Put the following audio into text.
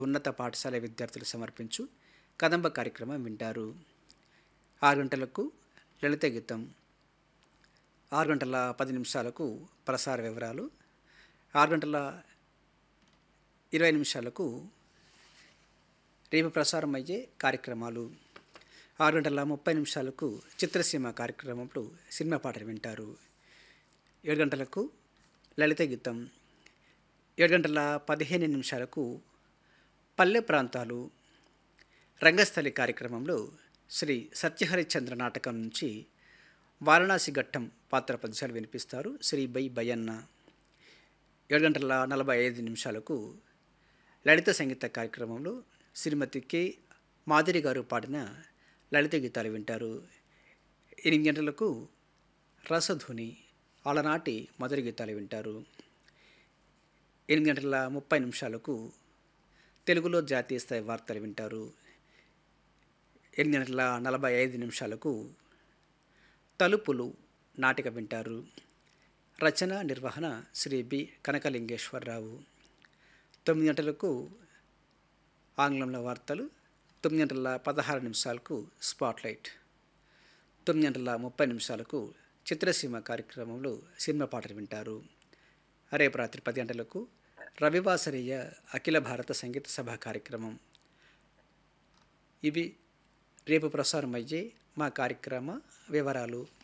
ఉన్నత పాఠశాల విద్యార్థులు సమర్పించు కదంబ కార్యక్రమం వింటారు ఆరు గంటలకు లలిత గీతం ఆరు గంటల పది నిమిషాలకు ప్రసార వివరాలు ఆరు గంటల ఇరవై నిమిషాలకు రేపు ప్రసారం అయ్యే కార్యక్రమాలు ఆరు గంటల ముప్పై నిమిషాలకు చిత్రసీమ కార్యక్రమంలో సినిమా పాటలు వింటారు ఏడు గంటలకు లలిత గీతం ఏడు గంటల పదిహేను నిమిషాలకు పల్లె ప్రాంతాలు రంగస్థలి కార్యక్రమంలో శ్రీ సత్యహరిచంద్ర నాటకం నుంచి వారణాసి ఘట్టం పాత్ర పద్యాలు వినిపిస్తారు శ్రీ బై బయ్యన్న ఏడు గంటల నలభై ఐదు నిమిషాలకు లలిత సంగీత కార్యక్రమంలో శ్రీమతి కె మాదిరి గారు పాడిన లలిత గీతాలు వింటారు ఎనిమిది గంటలకు రసధ్వని అలనాటి మధుర గీతాలు వింటారు ఎనిమిది గంటల ముప్పై నిమిషాలకు తెలుగులో జాతీయ స్థాయి వార్తలు వింటారు ఎనిమిది గంటల నలభై ఐదు నిమిషాలకు తలుపులు నాటిక వింటారు రచన నిర్వహణ శ్రీ బి కనకలింగేశ్వరరావు తొమ్మిది గంటలకు ఆంగ్లంలో వార్తలు తొమ్మిది గంటల పదహారు నిమిషాలకు స్పాట్లైట్ తొమ్మిది గంటల ముప్పై నిమిషాలకు చిత్రసీమ కార్యక్రమంలో సినిమా పాటలు వింటారు రేపు రాత్రి పది గంటలకు రవివాసరీయ అఖిల భారత సంగీత సభ కార్యక్రమం ఇవి రేపు ప్రసారం అయ్యే మా కార్యక్రమ వివరాలు